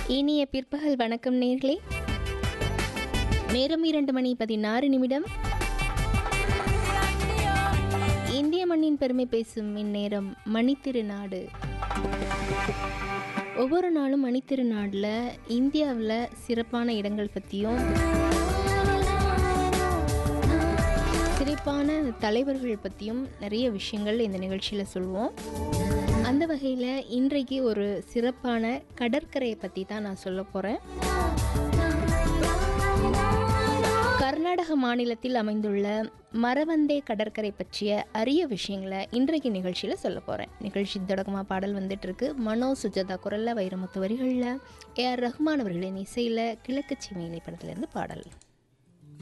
இனிய பிற்பகல் வணக்கம் நேர்களே நேரம் இரண்டு மணி பதினாறு நிமிடம் இந்திய மண்ணின் பெருமை பேசும் இந்நேரம் மணித்திருநாடு ஒவ்வொரு நாளும் மணித்திருநாடில் இந்தியாவில் சிறப்பான இடங்கள் பற்றியும் சிறப்பான தலைவர்கள் பற்றியும் நிறைய விஷயங்கள் இந்த நிகழ்ச்சியில் சொல்லுவோம் அந்த வகையில் இன்றைக்கு ஒரு சிறப்பான கடற்கரையை பற்றி தான் நான் சொல்ல போகிறேன் கர்நாடக மாநிலத்தில் அமைந்துள்ள மரவந்தே கடற்கரை பற்றிய அரிய விஷயங்களை இன்றைக்கு நிகழ்ச்சியில் சொல்ல போகிறேன் நிகழ்ச்சி தொடக்கமாக பாடல் வந்துட்டு இருக்கு மனோ சுஜாதா குரலில் வைரமுத்து வரிகளில் ஏஆர் ரஹ்மான் அவர்களின் இசையில் கிழக்கு சீமையிலை படத்துலேருந்து பாடல்